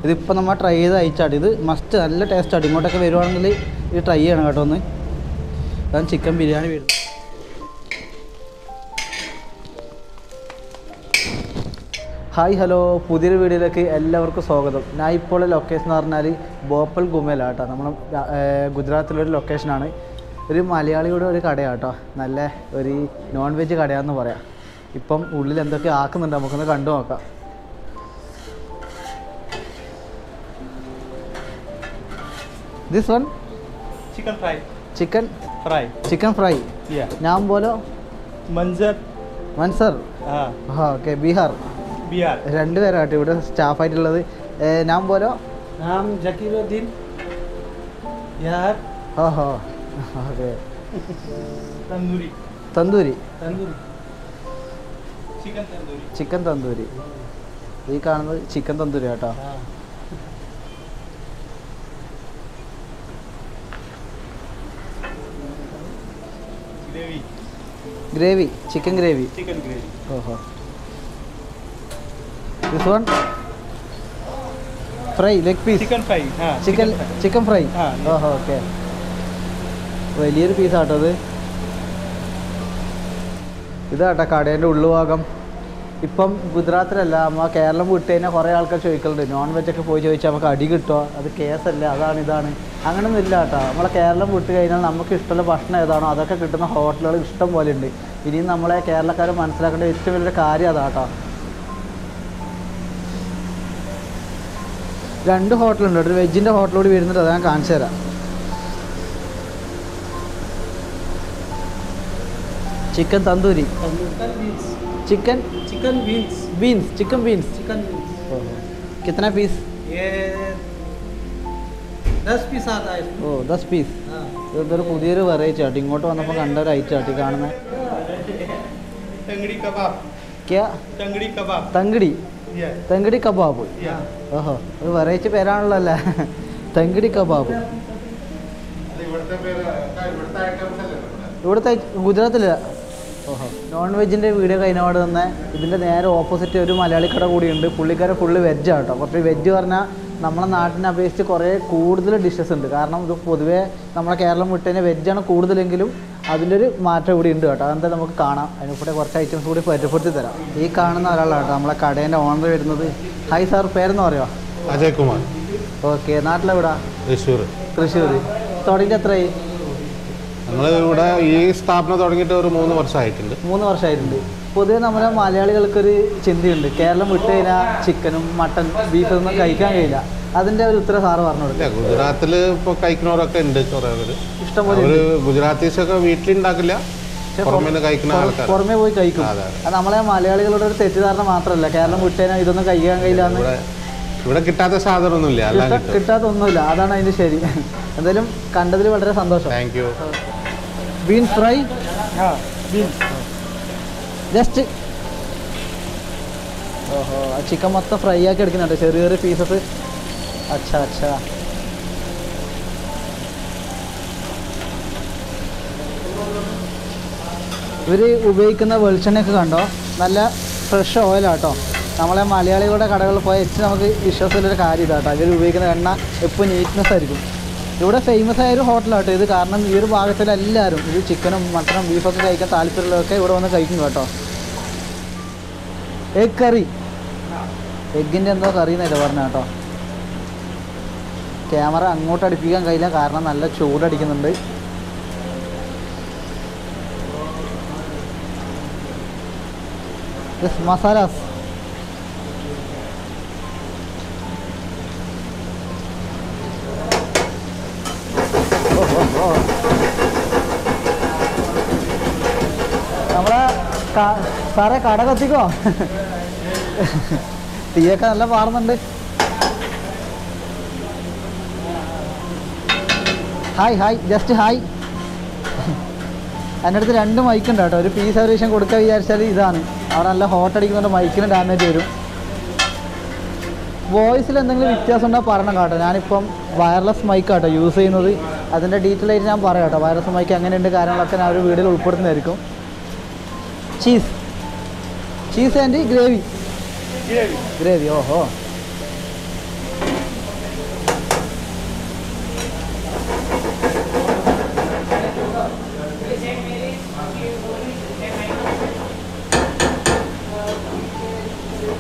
ഇതിപ്പോൾ നമ്മൾ ട്രൈ ചെയ്ത് അയച്ചാട്ട് ഇത് മസ്റ്റ് നല്ല ടേസ്റ്റാണ് ഇങ്ങോട്ടൊക്കെ വരുവാണെങ്കിൽ ഇത് ട്രൈ ചെയ്യണം കേട്ടോ ഒന്ന് അതാണ് ചിക്കൻ ബിരിയാണി വരുന്നത് ഹായ് ഹലോ പുതിയൊരു വീഡിയോയിലേക്ക് എല്ലാവർക്കും സ്വാഗതം ഞാൻ ഇപ്പോൾ ലൊക്കേഷൻ എന്ന് പറഞ്ഞാൽ ബോപ്പൽ ഗുമേലാണ് കേട്ടോ നമ്മൾ ഗുജറാത്തിലൊരു ലൊക്കേഷനാണ് ഒരു മലയാളിയുടെ ഒരു കടയാണ് കേട്ടോ നല്ല ഒരു നോൺ വെജ് കടയാണെന്ന് പറയാം ഇപ്പം ഉള്ളിൽ എന്തൊക്കെ ആക്കുന്നുണ്ട് നമുക്കൊന്ന് കണ്ടു നോക്കാം this one chicken fry chicken fry chicken fry या ഞാൻ പോലോ मंजर മൻസർ हाँ ആ ഓക്കെ ബീഹാർ बिहार രണ്ടുപേരാട്ടോ ഇവിടെ സ്റ്റാഫായിട്ടുള്ളത് ഞാൻ പോലോ नाम जकीरुद्दीन बिहार ഓഹോ okay tandoori tandoori tandoori chicken tandoori chicken tandoori ഈ കാണുന്നത് ചിക്കൻ തന്തൂരി കേട്ടോ हाँ gravy gravy chicken gravy chicken gravy ഓഹോ this one fry leg piece chicken fry हाँ ചിക്കൻ fry. ചിക്കൻ ഫ്രൈ ആ, ഓഹോ ഓക്കെ വലിയൊരു പീസാട്ടോ ഇത് ഇതാട്ടോ കടേൻ്റെ ഉള്ളുഭാഗം ഇപ്പം ഗുജറാത്തിലല്ല നമ്മ കേരളം വിട്ട് കഴിഞ്ഞാൽ കുറേ ആൾക്കാർ ചോദിക്കലുണ്ട് നോൺ വെജ് ഒക്കെ പോയി ചോദിച്ചാൽ നമുക്ക് അടി കിട്ടുമോ അത് കേസല്ല അതാണ് ഇതാണ് അങ്ങനൊന്നും ഇല്ല കേട്ടോ നമ്മളെ കേരളം വിട്ട് കഴിഞ്ഞാൽ നമുക്ക് ഇഷ്ടമുള്ള ഭക്ഷണം ഏതാണോ അതൊക്കെ കിട്ടുന്ന ഹോട്ടലുകൾ ഇഷ്ടം പോലെ ഉണ്ട് ഇനിയും നമ്മളെ കേരളക്കാർ മനസ്സിലാക്കേണ്ട ഏറ്റവും വലിയൊരു കാര്യം അതാട്ടോ രണ്ട് ഹോട്ടലുണ്ട് ഒരു വെജിൻ്റെ ഹോട്ടലോട് വരുന്നുണ്ട് അത് ഞാൻ കാണിച്ചു തരാം chicken tandoori chicken beans chicken chicken beans beans chicken beans chicken beans कितना पीस ये दस पीस आता है इसमें ഓ ദസ് പീസ് हाँ ഇതൊരു പുതിയൊരു വെറൈറ്റി ആട്ടി ഇങ്ങോട്ട് വന്നപ്പോൾ കണ്ട ഒരു ഐറ്റം ആട്ടി കാണുന്നത് टंगड़ी कबाब ക്യാ टंगड़ी कबाब തങ്കിടി या തങ്കിടി കബാബ് या ഓഹോ ഒരു വെറൈറ്റി പേരാണല്ലോ അല്ലേ തങ്കിടി കബാബ് ഇവിടുത്തെ ഗുജറാത്തില്ല ഓഹോ നോൺ വെജിൻ്റെ വീഡിയോ കഴിഞ്ഞപാട് തന്നെ ഇതിൻ്റെ നേരെ ഓപ്പോസിറ്റ് ഒരു മലയാളി കട കൂടിയുണ്ട് പുള്ളിക്കാരെ ഫുള്ള് വെജാണ് കേട്ടോ കുറച്ച് വെജ് പറഞ്ഞാൽ നമ്മളെ നാട്ടിനെ അപേക്ഷിച്ച് കുറേ കൂടുതൽ ഡിഷസ് ഉണ്ട് കാരണം ഇത് പൊതുവേ നമ്മളെ കേരളം വിട്ട് കഴിഞ്ഞാൽ വെജാണ് കൂടുതലെങ്കിലും അതിലൊരു മാറ്റം കൂടി ഉണ്ട് കേട്ടോ അതെന്താ നമുക്ക് കാണാം അതിന് കൂടെ കുറച്ച് ഐറ്റംസ് കൂടി പരിചയപ്പെടുത്തി തരാം ഈ കാണുന്ന ഒരാളാണ് കേട്ടോ നമ്മളെ കടേൻ്റെ ഓണർ വരുന്നത് ഹായ് സാർ പേരെന്ന് പറയുമോ അജയ് കുമാർ ഓക്കെ നാട്ടിലെവിടാ തൃശ്ശൂർ തൃശ്ശൂർ തുടങ്ങിയിട്ട് എത്രയായി നമ്മൾ ഇവിടെ ഈ സ്ഥാപനം തുടങ്ങിയിട്ട് ഒരു മൂന്ന് വർഷമായിട്ടുണ്ട് മൂന്ന് വർഷമായിട്ടുണ്ട് പൊതുവെ നമ്മുടെ മലയാളികൾക്കൊരു ചിന്തയുണ്ട് കേരളം വിട്ട് കഴിഞ്ഞാൽ ചിക്കനും മട്ടൻ ബീഫ് ഒന്നും കഴിക്കാൻ കഴിയില്ല അതിൻ്റെ ഒരു ഉത്തരം സാറ് പറഞ്ഞു ഇല്ല കൊടുക്കും ഗുജറാത്തിൽ ഇപ്പോൾ കഴിക്കുന്നവരൊക്കെ ഉണ്ട് കുറേ പേര് ഇഷ്ടംപോലെ അവർ ഉണ്ട്. ഗുജറാത്തീസൊക്കെ വീട്ടിലുണ്ടാക്കില്ല പക്ഷേ പുറമേ നിന്ന് കഴിക്കുന്ന പുറ- ആൾക്കാർ പുറമേ പോയി കഴിക്കും അതെ, അതെ. അത് നമ്മളെ മലയാളികളുടെ ഒരു തെറ്റിദ്ധാരണ മാത്രമല്ല കേരളം വിട്ട് കഴിഞ്ഞാൽ ഇതൊന്നും കഴിക്കാൻ കഴിയില്ല എന്ന് ഇവിടെ ഇവിടെ കിട്ടാത്ത സാധനമൊന്നുമില്ല എല്ലാം കിട്ടാ- കിട്ടും കിട്ടാത്തൊന്നുമില്ല അതാണ് അതിൻ്റെ ശരി എന്തായാലും കണ്ടതിൽ വളരെ സന്തോഷം താങ്ക് യു ബീൻസ് ഫ്രൈ हाँ बीन्स ജസ്റ്റ് ഓഹോ ആ ചിക്കൻ മൊത്തം ഫ്രൈ ആക്കി എടുക്കുന്നുണ്ട് ചെറിയ ചെറിയ പീസസ് അച്ഛാ അച്ഛാ ഇവർ ഉപയോഗിക്കുന്ന വെളിച്ചെണ്ണയൊക്കെ കണ്ടോ നല്ല ഫ്രഷ് ഓയിലാട്ടോ നമ്മളെ മലയാളികളുടെ കടകളിൽ പോയാൽ ഏറ്റവും നമുക്ക് വിശ്വാസമുള്ളൊരു കാര്യം ഇതാട്ടോ ഇവർ ഉപയോഗിക്കുന്ന എണ്ണ എപ്പോൾ നീറ്റ്നെസ് ആയിരിക്കും ഇവിടെ ഫേമസ് ആയ ഒരു ഹോട്ടലാട്ടോ ഇത് കാരണം ഈ ഒരു ഭാഗത്തിൽ എല്ലാവരും ഇത് ചിക്കനും മട്ടനും ബീഫൊക്കെ കഴിക്കാൻ താല്പര്യമുള്ളവരൊക്കെ ഇവിടെ വന്ന് കഴിക്കും കേട്ടോ എഗ് കറി എഗ്ഗിൻ്റെ എന്തോ കറി എന്നല്ല പറഞ്ഞ കേട്ടോ ക്യാമറ അങ്ങോട്ട് അടുപ്പിക്കാൻ കഴിയില്ല കാരണം നല്ല ചൂടടിക്കുന്നുണ്ട് മസാലാസ് നമ്മളെ ക- സാറേ കട കത്തിക്കോ തീയൊക്കെ നല്ല പാറുന്നുണ്ട് ഹായ് ഹായ് ജസ്റ്റ് ഹായ് എൻ്റെ അടുത്ത് രണ്ട് മൈക്ക് ഉണ്ട് കേട്ടോ ഒരു പീസ് അവരേഷൻ കൊടുക്കുക വിചാരിച്ചാൽ ഇതാണ് അവിടെ നല്ല ഹോട്ട് അടിക്കുന്നുണ്ട് മൈക്കിന് ഡാമേജ് വരും വോയിസിൽ എന്തെങ്കിലും വ്യത്യാസം ഉണ്ടെങ്കിൽ പറയണം കേട്ടോ ഞാനിപ്പം വയർലെസ് മൈക്ക് കേട്ടോ യൂസ് ചെയ്യുന്നത് അതിൻ്റെ ഡീറ്റെയിൽ ആയിട്ട് ഞാൻ പറയാം കേട്ടോ വയർലെസ് മൈക്ക് എങ്ങനെയുണ്ട് കാര്യങ്ങളൊക്കെ ഞാൻ ഒരു വീഡിയോയിൽ ഉൾപ്പെടുത്തുന്നതായിരിക്കും cheese cheese and gravy gravy gravy ഓഹോ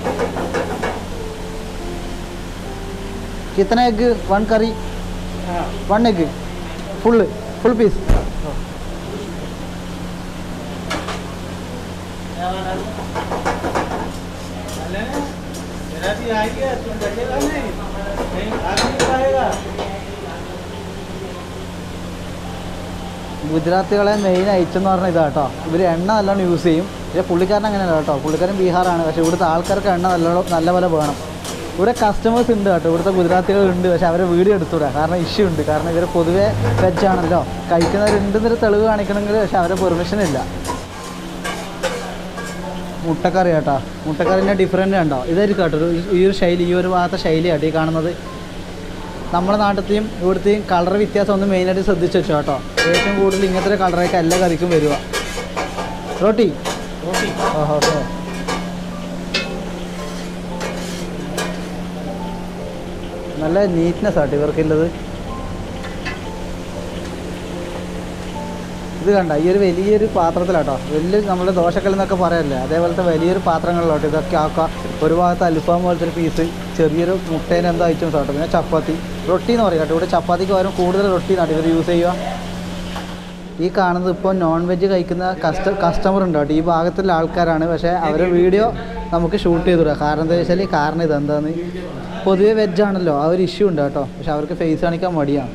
कितना एग वन करी हाँ one egg full full piece मेरा भी आ गया तुम बचेगा नहीं नहीं आ नहीं पाएगा ഗുജറാത്തികളെ മെയിൻ ഐറ്റം എന്ന് പറഞ്ഞാൽ ഇതാ കേട്ടോ ഇവർ എണ്ണ നല്ലോണം യൂസ് ചെയ്യും പക്ഷേ പുള്ളിക്കാരൻ അങ്ങനെയല്ല കേട്ടോ പുള്ളിക്കാരൻ ബീഹാറാണ് പക്ഷേ ഇവിടുത്തെ ആൾക്കാർക്ക് എണ്ണ നല്ലോണം നല്ല പോലെ വേണം ഇവിടെ കസ്റ്റമേഴ്സ് ഉണ്ട് കേട്ടോ ഇവിടുത്തെ ഗുജറാത്തികൾ ഉണ്ട് പക്ഷേ അവരെ വീഡിയോ എടുത്തൂടാ കാരണം ഇഷ്യൂ ഉണ്ട് കാരണം ഇവർ പൊതുവേ വെജ് ആണല്ലോ കഴിക്കുന്നവരുണ്ടെന്നൊരു തെളിവ് കാണിക്കണമെങ്കിൽ പക്ഷേ അവരെ പെർമിഷൻ ഇല്ല മുട്ടക്കറി കേട്ടോ മുട്ടക്കറിൻ്റെ ഡിഫറൻറ്റ് ഉണ്ടോ ഇതായിരിക്കും കേട്ടോ ഒരു- ഈ ഒരു ശൈലി ഈ ഒരു ഭാഗത്തെ ശൈലിയാട്ടോ ഈ കാണുന്നത് നമ്മുടെ നാട്ടിലത്തെയും ഇവിടുത്തെയും കളർ വ്യത്യാസം ഒന്ന് മെയിനായിട്ട് ശ്രദ്ധിച്ച് വെച്ചോ കേട്ടോ ഏറ്റവും കൂടുതൽ ഇങ്ങനത്തെ കളറൊക്കെ എല്ലാ കറിക്കും വരിക റോട്ടി रोटी ഓഹോ ഓക്കെ നല്ല നീറ്റ്നെസ് ആട്ടോ ഇവർക്കുള്ളത് ഇത് കണ്ട ഈ ഒരു വലിയൊരു പാത്രത്തിലാട്ടോ വലിയ നമ്മുടെ ദോശക്കൽ എന്നൊക്കെ പറയല്ലേ അതേപോലത്തെ വലിയൊരു പാത്രങ്ങളിലോട്ടോ ഇതൊക്കെ ആക്കുക ഒരു ഭാഗത്ത് അൽഫാം പോലത്തെ ഒരു പീസ് ചെറിയൊരു മുട്ടേൻ്റെ എന്തോ ഐറ്റംസ് ആട്ടോ പിന്നെ ചപ്പാത്തി റൊട്ടി എന്ന് പറയും കേട്ടോ ഇവിടെ ചപ്പാത്തിക്ക് പകരം കൂടുതൽ റൊട്ടി നാട്ടോ ഇവർ യൂസ് ചെയ്യുക ഈ കാണുന്നത് ഇപ്പോൾ നോൺ വെജ് കഴിക്കുന്ന കസ്റ്റ കസ്റ്റമർ ഉണ്ട് കേട്ടോ ഈ ഭാഗത്തുള്ള ആൾക്കാരാണ് പക്ഷേ അവരെ വീഡിയോ നമുക്ക് ഷൂട്ട് ചെയ്തുവിടാം കാരണം എന്താ വെച്ചാൽ കാരണം ഇതെന്താന്ന് പൊതുവെ വെജ് ആണല്ലോ ആ ഒരു ഇഷ്യൂ ഉണ്ട് കേട്ടോ പക്ഷെ അവർക്ക് ഫേസ് കാണിക്കാൻ മടിയാണ്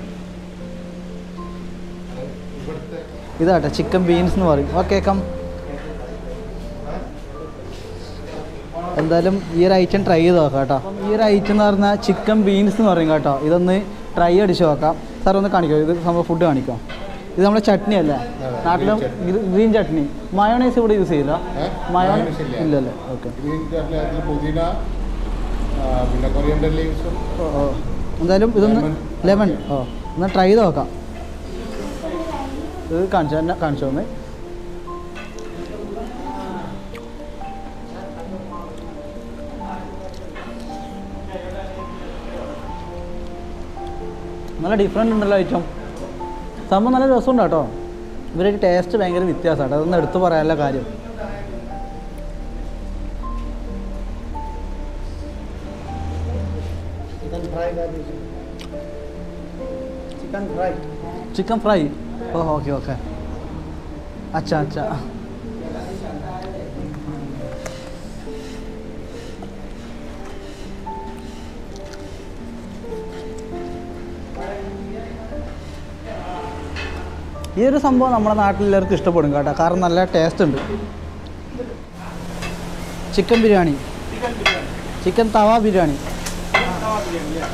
ഇതാട്ടെ ചിക്കൻ ബീൻസ് എന്ന് പറയും ഓക്കെ കം എന്തായാലും ഈ ഒരു ഐറ്റം ട്രൈ ചെയ്ത് നോക്കാം കേട്ടോ അപ്പം ഈ ഒരു ഐറ്റം എന്ന് പറഞ്ഞാൽ ചിക്കൻ ബീൻസ് എന്ന് പറയും കേട്ടോ ഇതൊന്ന് ട്രൈ അടിച്ച് നോക്കാം സാർ ഒന്ന് കാണിക്കോ ഇത് സംഭവം ഫുഡ് കാണിക്കോ ഇത് നമ്മുടെ ചട്നി അല്ലേ നാട്ടിലും ഗ്രീൻ ചട്നി മയോണൈസ് ഇവിടെ യൂസ് ചെയ്യില്ല മയോണൈസ് mayonnaise ഇല്ല. ഇല്ലല്ലേ ഓക്കെ ഗ്രീൻ ചട്നി അതിൽ പുതിന ആ, പിന്നെ കൊറിയണ്ടർ ലീവ്സും ഓ ഓ എന്തായാലും ഇതൊന്ന് Lemon. ലെമൺ ഓ ഒന്ന് ട്രൈ ചെയ്ത് നോക്കാം ഇത് കാണിച്ചു തന്നെ കാണിച്ചു ഒന്ന് നല്ല ഡിഫറെൻ്റ് ഉണ്ടല്ലോ ഐറ്റം സംഭവം നല്ല രസമുണ്ട് കേട്ടോ ഇവരുടെ ടേസ്റ്റ് ഭയങ്കര വ്യത്യാസമാണ് അതൊന്നും എടുത്തു പറയാനുള്ള കാര്യം चिकन फ्राई कर दीजिए chicken fry chicken fry oh okay okay अच्छा अच्छा ഈ ഒരു സംഭവം നമ്മുടെ നാട്ടിലെല്ലാവർക്കും ഇഷ്ടപ്പെടും കേട്ടോ കാരണം നല്ല ടേസ്റ്റ് ഉണ്ട് chicken biryani chicken biryani chicken tawa biryani tawa biryani है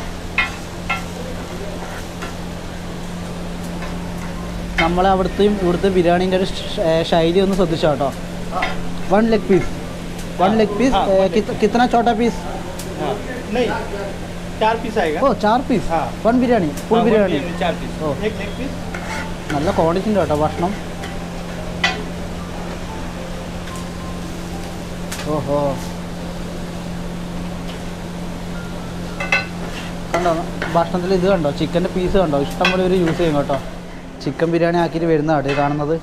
നമ്മളെ അവിടുത്തെയും ഇവിടുത്തെ ബിരിയാണീൻ്റെ ഒരു ഷ- ഏ, ശൈലി ഒന്ന് ശ്രദ്ധിച്ചോ കേട്ടോ one leg piece one leg piece हाँ, one leg കിത്തന ചോട്ടാ പീസ് हाँ नहीं चार पीस आएगा ഓ ചാർ പീസ് हाँ। വൺ ബിരിയാണി ഫുൾ हाँ, one ബിരിയാണി चार पीस ओ। एक लेग पीस നല്ല ക്വാണ്ടിറ്റി ഉണ്ട് കേട്ടോ ഭക്ഷണം ഓഹോ കണ്ടോ ഭക്ഷണത്തിൽ ഇത് കണ്ടോ ചിക്കൻ്റെ പീസ് കണ്ടോ ഇഷ്ടം പോലെ ഇവർ യൂസ് ചെയ്യും കേട്ടോ ചിക്കൻ ബിരിയാണി ആക്കിയിട്ട് വരുന്നതാണ് ഈ കാണുന്നത്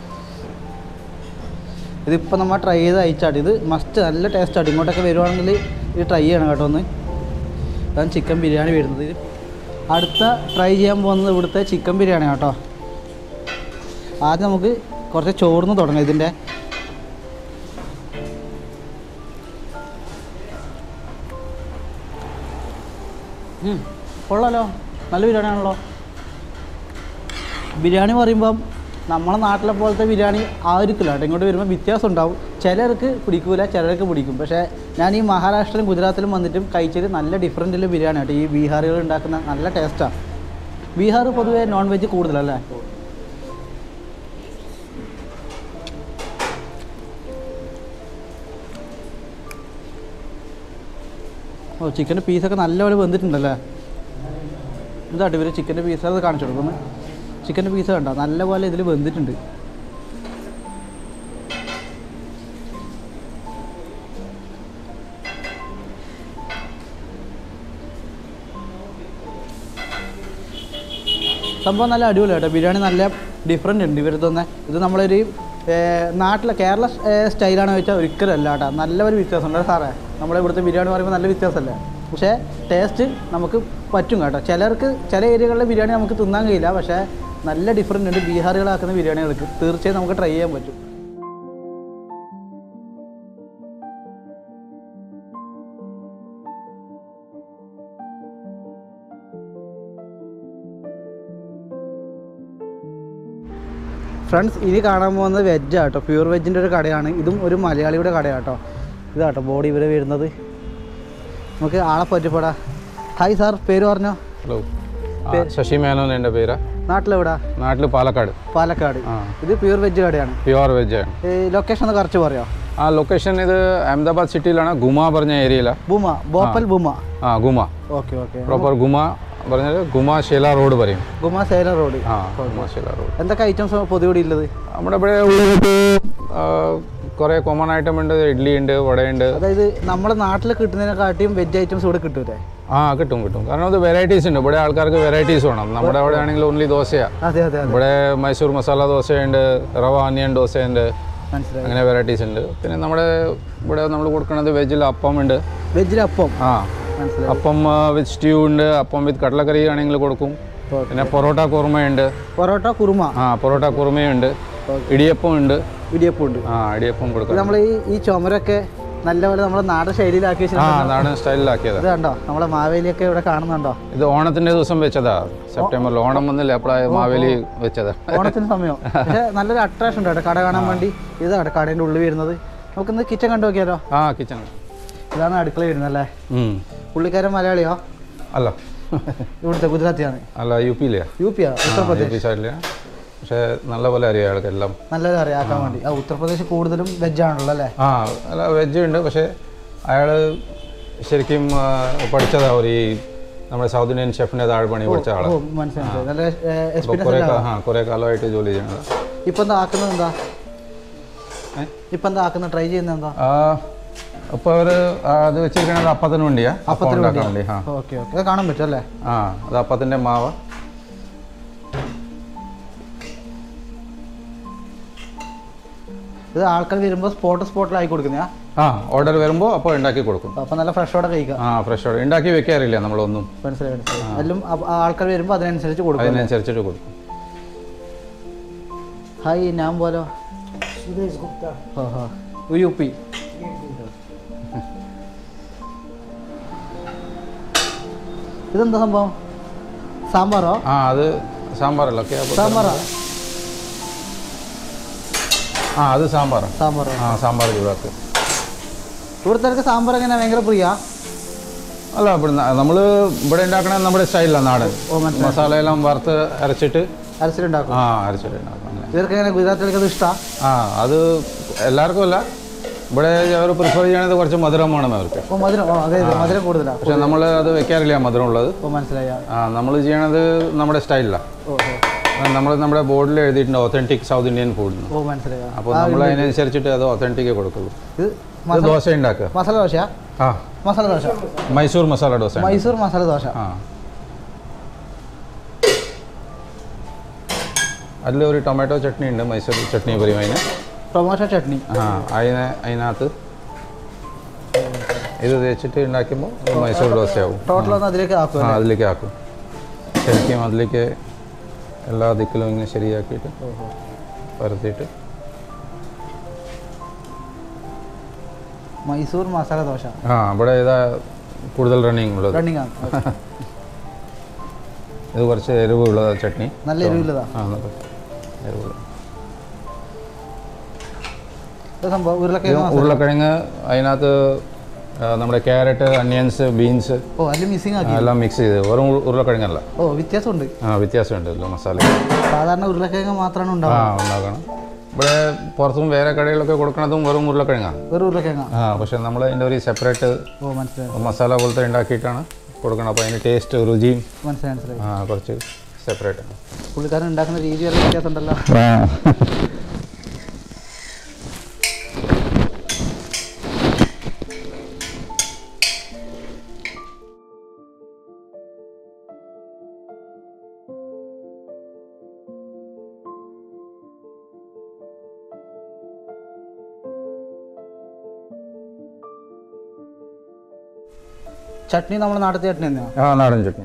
ഇതിപ്പോൾ നമ്മൾ ട്രൈ ചെയ്ത് അയച്ചാട്ട് ഇത് മസ്റ്റ് നല്ല ടേസ്റ്റാണ് ഇങ്ങോട്ടൊക്കെ വരുവാണെങ്കിൽ ഇത് ട്രൈ ചെയ്യണം കേട്ടോ ഒന്ന് അതാണ് ചിക്കൻ ബിരിയാണി വരുന്നത് ഇത് അടുത്ത ട്രൈ ചെയ്യാൻ പോകുന്നത് ഇവിടുത്തെ ചിക്കൻ ബിരിയാണി കേട്ടോ ആദ്യം നമുക്ക് കുറച്ച് ചോർന്ന് തുടങ്ങാം ഇതിൻ്റെ ഉം, കൊള്ളാലോ നല്ല ബിരിയാണി ആണല്ലോ ബിരിയാണി പറയുമ്പം നമ്മളെ നാട്ടിലെ പോലത്തെ ബിരിയാണി ആയിരിക്കില്ല കേട്ടോ ഇങ്ങോട്ട് വരുമ്പോൾ വ്യത്യാസം ഉണ്ടാവും ചിലർക്ക് പിടിക്കൂല ചിലർക്ക് പിടിക്കും പക്ഷേ ഞാൻ ഈ മഹാരാഷ്ട്രയിലും ഗുജറാത്തിലും വന്നിട്ടും കഴിച്ചത് നല്ല ഡിഫറൻറ്റിൽ ബിരിയാണി കേട്ടോ ഈ ബീഹാറികൾ ഉണ്ടാക്കുന്ന നല്ല ടേസ്റ്റാണ് ബീഹാർ പൊതുവേ നോൺ വെജ് കൂടുതലല്ലേ ഓ ചിക്കൻ്റെ പീസൊക്കെ നല്ലപോലെ വെന്തിട്ടുണ്ടല്ലേ ഇതാട്ടോ ഇവർ ചിക്കൻ്റെ പീസ് അത് കാണിച്ചു കൊടുക്കുന്നു ചിക്കൻ്റെ പീസ് കണ്ടോ നല്ലപോലെ ഇതിൽ വെന്തിട്ടുണ്ട് സംഭവം നല്ല അടിപൊളി കേട്ടോ ബിരിയാണി നല്ല ഡിഫറെൻ്റ് ഉണ്ട് ഇവരത് തന്നെ ഇത് നമ്മളൊരു നാട്ടിലെ കേരള ഏഹ്, സ്റ്റൈലാണോ ചോദിച്ചാൽ ഒരിക്കലും അല്ല കേട്ടോ നല്ല ഒരു വ്യത്യാസമുണ്ട് സാറേ നമ്മുടെ ഇവിടുത്തെ ബിരിയാണി പറയുമ്പോൾ നല്ല വ്യത്യാസമല്ലേ പക്ഷേ ടേസ്റ്റ് നമുക്ക് പറ്റും കേട്ടോ ചിലർക്ക് ചില ഏരിയകളിലെ ബിരിയാണി നമുക്ക് തിന്നാൻ കഴിയില്ല പക്ഷേ നല്ല ഡിഫറൻറ്റ് ഉണ്ട് ബീഹാറികളാക്കുന്ന ബിരിയാണികൾക്ക് തീർച്ചയായും നമുക്ക് ട്രൈ ചെയ്യാൻ പറ്റും ഫ്രണ്ട്സ് ഇനി കാണാൻ പോകുന്നത് വെജ് ആട്ടോ പ്യൂർ വെജിൻ്റെ ഒരു കടയാണ് ഇതും ഒരു മലയാളിയുടെ കടയാട്ടോ ഇതാട്ടോ ബോഡി ഇവിടെ വരുന്നത് നമുക്ക് ആളെ പറ്റിപ്പെടാ ഹായ് സാർ പേര് പറഞ്ഞോ ഹലോ ആ, ശശി മേനോൻ എൻ്റെ പേര് നാട്ടിലെവിടാ നാട്ടിൽ പാലക്കാട് പാലക്കാട് ആ ഇത് പ്യൂർ വെജ് കടയാണ് പ്യുവർ വെജ് ആണ് ഈ ലൊക്കേഷൻ ഒന്ന് കുറച്ച് പറയോ ആ ലൊക്കേഷൻ ഇത് അഹമ്മദാബാദ് സിറ്റിയിലാണ് ഗുമ പറഞ്ഞ ഏരിയയിലാണ് ബുമ ബോപ്പൽ ബുമ ആ ഗുമ ഓക്കെ ഓക്കെ പ്രോപ്പർ ഗുമ പറഞ്ഞാൽ ഗുമ ഷേല റോഡ് പറയും ബുമ സേലം റോഡ് ആ ഗുമ ഷേല റോഡ് എന്തൊക്കെ ഐറ്റംസ് പൊതുവിടെ ഉള്ളത് നമ്മുടെ ഇവിടെ ഉള്ളത് കുറേ കോമൺ ഐറ്റം ഉണ്ട് ഇഡ്ഡലി ഉണ്ട് വടയുണ്ട് അതായത് നമ്മുടെ നാട്ടിൽ കിട്ടുന്നതിനെക്കാട്ടിയും വെജ് ഐറ്റംസ് ഇവിടെ കിട്ടൂലേ ആ കിട്ടും കിട്ടും കാരണം അത് വെറൈറ്റീസ് ഉണ്ട് ഇവിടെ ആൾക്കാർക്ക് വെറൈറ്റീസ് വേണം നമ്മുടെ അവിടെ ആണെങ്കിൽ ഓൺലി ദോശയാണ് അതെ അതെ അതെ ഇവിടെ മൈസൂർ മസാല ദോശയുണ്ട് റവ ആനിയൻ ദോശയുണ്ട് മനസ്സിലായി അങ്ങനെ വെറൈറ്റീസ് ഉണ്ട് പിന്നെ നമ്മുടെ ഇവിടെ നമ്മൾ കൊടുക്കുന്നത് വെജിൽ അപ്പം ഉണ്ട് വെജിൽ അപ്പം ആ മനസ്സിലായി അപ്പം വിത്ത് സ്റ്റ്യൂ ഉണ്ട് അപ്പം വിത്ത് കടലക്കറി ആണെങ്കിൽ കൊടുക്കും ഓക്കെ പിന്നെ പൊറോട്ട കുറുമയുണ്ട് പൊറോട്ട കുറുമ ആ പൊറോട്ട കുറുമയുണ്ട് ഇടിയപ്പം ഉണ്ട് ഇടിയപ്പം ഉണ്ട് ആ ഇടിയപ്പം കൊടുക്കാം നമ്മൾ ഈ ഈ ചുമരൊക്കെ നല്ലപോലെ നമ്മുടെ നാടൻ ശൈലിയിലാക്കി ആ വെച്ചിട്ടുണ്ട് നാടൻ സ്റ്റൈലിലാക്കിയതാ ഇത് കണ്ടോ നമ്മളെ മാവേലിയൊക്കെ ഇവിടെ കാണുന്നുണ്ടോ ഇത് ഓണത്തിന്റെ ദിവസം വെച്ചതാ സെപ്റ്റംബറിൽ ഓണം വന്നില്ല അപ്പോഴാണ് മാവേലി വെച്ചതാ ഓണത്തിന് സമയം പക്ഷേ നല്ലൊരു അട്രാക്ഷൻ ഉണ്ട് കേട്ടോ കട കാണാൻ വേണ്ടി ഇതാണ് കടേൻ്റെ ഉള്ളിൽ വരുന്നത് നമുക്കിന്ന് കിച്ചൺ കണ്ടു നോക്കിയാലോ ആ കിച്ചൺ ഇതാണ് അടുക്കള വരുന്നത് അല്ലേ പുള്ളിക്കാരൻ മലയാളിയോ അല്ല ഇവിടുത്തെ ഗുജറാത്തിയാണ് അല്ല യു പിയിലെയാ യു പിയാ യു ഉത്തർപ്രദേശ് പി സൈഡിലെയാ പക്ഷേ നല്ലപോലെ അറിയാം അയാൾക്ക് എല്ലാം നല്ലൊരു അറിയാക്കാൻ വേണ്ടി ആ ഉത്തർപ്രദേശ് കൂടുതലും വെജ് ആണല്ലോ അല്ലേ ആ അല്ല വെജ് ഉണ്ട് പക്ഷേ അയാൾ ശരിക്കും ആ, പഠിച്ചതാ ഒരു ഈ നമ്മുടെ സൗത്ത് ഇന്ത്യൻ ഷെഫിൻ്റെ താഴെ പണി പഠിച്ച ഓ ആളാണ് മനസ്സിലായി നല്ല അപ്പോൾ കുറേ എക്സ്പീരിയൻസ് കാ- ആ കുറേ കാലമായിട്ട് ജോലി ചെയ്യണത് ഇപ്പം എന്താ ആക്കുന്നത് എന്താ ഏ? ഇപ്പം എന്താ ആക്കുന്നത് ട്രൈ ചെയ്യുന്നത് എന്താ അപ്പോൾ അവർ അത് വെച്ചിരിക്കുന്നത് അപ്പത്തിന് വേണ്ടിയാ അപ്പം അപ്പത്തിന് ഉണ്ടാക്കാൻ വേണ്ടി ആ ഓക്കെ ഓക്കെ അത് കാണാൻ പറ്റും അല്ലേ ആ അത് അപ്പത്തിൻ്റെ മാവ് ഇത് ആൾക്കാർ വരുമ്പോൾ സ്പോട്ട് സ്പോട്ടിലായി കൊടുക്കുന്നതാ ആ ഓർഡർ വരുമ്പോൾ അപ്പോൾ ഉണ്ടാക്കി കൊടുക്കും അപ്പം നല്ല ഫ്രഷോടെ കഴിക്കാം ആ ഫ്രഷോടെ ഉണ്ടാക്കി വെക്കാറില്ല നമ്മളൊന്നും മനസ്സിലായി മനസ്സിലായി എല്ലാം അപ്പ- ആൾക്കാർ വരുമ്പോൾ അതിനനുസരിച്ച് കൊടുക്കും അതിനനുസരിച്ചിട്ട് കൊടുക്കും ഹായ് ഞാൻ പോലോ ഓഹോ യു പി ഇതെന്താ സംഭവം സാമ്പാറോ ആ അത് സാമ്പാറല്ല ഓക്കെ സാമ്പാറാ ആ അത് സാമ്പാറാണ് സാമ്പാറോ ആ സാമ്പാർ ചൂടാക്കുക ഇവിടുത്തെ സാമ്പാർ എങ്ങനെ ഭയങ്കര പ്രിയ അല്ല ഇവിടെ നമ്മൾ ഇവിടെ ഉണ്ടാക്കണ നമ്മുടെ സ്റ്റൈലാണ് നാടൻ ഓ മനസ്സിലായി മസാലയെല്ലാം വറുത്ത് അരച്ചിട്ട് അരച്ചിട്ടുണ്ടാക്കും ആ അരച്ചിട്ട് ഉണ്ടാക്കും അങ്ങനെ ഇവർക്ക് എങ്ങനെ ഗുജറാത്തിലേക്ക് അത് ഇഷ്ടമാണ് ആ അത് എല്ലാവർക്കും അല്ല ഇവിടെ അവർ പ്രിഫർ ചെയ്യണത് കുറച്ച് മധുരം വേണം അവർക്ക് ഓ മധുരം ഓ അതെ അതെ മധുരം കൂടുതലാണ് പക്ഷെ നമ്മൾ അത് വെക്കാറില്ല മധുരം ഉള്ളത് ഓ മനസ്സിലായി ആ. ആ നമ്മൾ ചെയ്യണത് നമ്മുടെ സ്റ്റൈലിലാണ് ഓ ഓ നമ്മൾ നമ്മുടെ ബോർഡിൽ എഴുതിയിട്ടുണ്ട് ഒത്തൻറ്റിക് സൗത്ത് ഇന്ത്യൻ ഫുഡ് ഓ മനസ്സിലായി ആ. അപ്പോൾ നമ്മൾ അതിനനുസരിച്ചിട്ട് അത് ഒത്തൻറ്റിക്കേ കൊടുക്കുള്ളൂ ഇത് ഇത് ദോശ ഉണ്ടാക്കുക മസാല ദോശയാ ആ മസാല ദോശ മൈസൂർ മസാല ദോശ ഉണ്ട്. മൈസൂർ മസാല ദോശ ആ അതിൽ ഒരു ടൊമാറ്റോ ചട്നി ഉണ്ട് മൈസൂർ ചട്നി പറയും അതിന് ടൊമാറ്റോ ചട്നി ആ അതിന് അതിനകത്ത് ഇത് തേച്ചിട്ട് ഉണ്ടാക്കുമ്പോൾ മൈസൂർ ദോശയാവും ടോട്ടൽ ഒന്ന് അതിലേക്ക് ആക്കുക ആ അതിലേക്ക് ആക്കും ശരിക്കും അതിലേക്ക് എല്ലാ ദിക്കിലും ഇങ്ങനെ ശരിയാക്കിയിട്ട് പരത്തിയിട്ട് മൈസൂർ മസാല ദോശ ആ ഇവിടെ ഇതാ കൂടുതൽ റണ്ണിങ് ഉള്ളത് റണ്ണിങ് ആണ് ഇത് കുറച്ച് എരിവുള്ള ചട്നി നല്ല എരിവില്ലതാ ആ നല്ല എരിവുള്ള ഇത് സംഭവം ഇത് ഉരുളക്കിഴങ്ങ് മസാല. ഉരുളക്കിഴങ്ങ് അതിനകത്ത് ആ, നമ്മുടെ ക്യാരറ്റ് അണിയൻസ് ബീൻസ് ഓ അതിൽ മിസ്സിങ് ആക്കി എല്ലാം മിക്സ് ചെയ്ത് വെറും ഉരു- ഉരുളക്കിഴങ്ങല്ല ഓ വ്യത്യാസമുണ്ട് ആ വ്യത്യാസമുണ്ട് ഇതിൽ മസാല സാധാരണ ഉരുളക്കിഴങ്ങ് മാത്രമാണ് ആ ഉണ്ടാവുക ഉണ്ടാക്കണം ഇവിടെ പുറത്തും വേറെ കടകളിലൊക്കെ കൊടുക്കണതും വെറും ഉരുളക്കിഴങ്ങാണ് വെറും ഉരുളക്കിഴങ്ങ ആ പക്ഷെ നമ്മൾ അതിൻ്റെ ഒരു സെപ്പറേറ്റ് ഓ മനസ്സിലായി മസാല പോലത്തെ ഉണ്ടാക്കിയിട്ടാണ് കൊടുക്കണം അപ്പോൾ അതിന് ടേസ്റ്റ് രുചിയും മനസ്സിലായി മനസ്സിലായി ആ, കുറച്ച് സെപ്പറേറ്റ് ആണ് പുള്ളിക്കാരൻ ഉണ്ടാക്കുന്ന രീതി വരെ വ്യത്യാസം ഉണ്ടല്ലോ ചട്നി നമ്മുടെ നാട്ടിലത്തെ ചട്നി തന്നെയാണ് ആ നാടൻ ചട്നി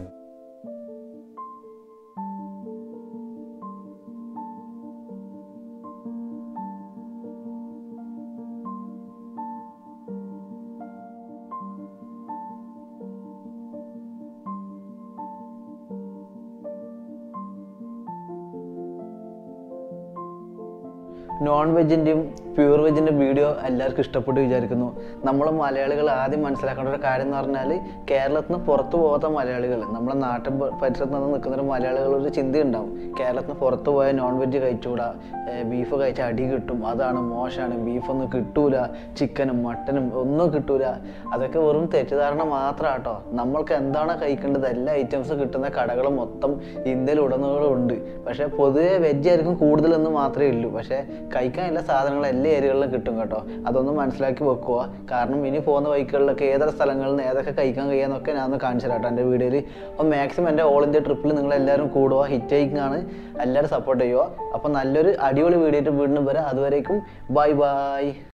നോൺ വെജിൻ്റെയും പ്യൂർ വെജിൻ്റെ വീഡിയോ എല്ലാവർക്കും ഇഷ്ടപ്പെട്ടു വിചാരിക്കുന്നു നമ്മൾ മലയാളികൾ ആദ്യം മനസ്സിലാക്കേണ്ട ഒരു കാര്യം എന്ന് പറഞ്ഞാൽ കേരളത്തിൽ നിന്ന് പുറത്തു പോകാത്ത മലയാളികൾ നമ്മളെ നാട്ടിൻ പ- പരിസരത്ത് നിന്ന് നിൽക്കുന്ന ഒരു മലയാളികൾ ഒരു ചിന്തയുണ്ടാവും കേരളത്തിൽ നിന്ന് പുറത്ത് പോയാൽ നോൺ വെജ് കഴിച്ചുകൂടാ ബീഫ് കഴിച്ചാൽ അടി കിട്ടും അതാണ് മോശമാണ് ബീഫൊന്നും കിട്ടൂല ചിക്കനും മട്ടനും ഒന്നും കിട്ടൂല അതൊക്കെ വെറും തെറ്റിദ്ധാരണ മാത്രം കേട്ടോ നമ്മൾക്ക് എന്താണ് കഴിക്കേണ്ടത് എല്ലാ ഐറ്റംസും കിട്ടുന്ന കടകൾ മൊത്തം ഇന്ത്യയിൽ ഉടനീളം ഉണ്ട് പക്ഷേ പൊതുവെ വെജ് ആയിരിക്കും കൂടുതലെന്ന് മാത്രമേ ഉള്ളൂ പക്ഷേ കഴിക്കാൻ എല്ലാ സാധനങ്ങളും എല്ലാ ഏരിയകളിലും കിട്ടും കേട്ടോ അതൊന്നും മനസ്സിലാക്കി വെക്കുക കാരണം ഇനി പോകുന്ന ബൈക്കുകളിലൊക്കെ ഏതൊക്കെ സ്ഥലങ്ങളിൽ നിന്ന് ഏതൊക്കെ കഴിക്കാൻ കഴിയാന്നൊക്കെ ഞാൻ ഒന്ന് കാണിച്ചു തരാം കേട്ടോ എൻ്റെ വീഡിയോയിൽ അപ്പോൾ മാക്സിമം എൻ്റെ ഓൾ ഇന്ത്യ ട്രിപ്പിൽ നിങ്ങൾ എല്ലാവരും കൂടുക ഹിറ്റ് ടേക്കിംഗ് ആണ് എല്ലാവരും സപ്പോർട്ട് ചെയ്യുക അപ്പോൾ നല്ലൊരു അടിപൊളി വീഡിയോ ആയിട്ട് വീണ്ടും വരാം അതുവരേക്കും ബൈ ബൈ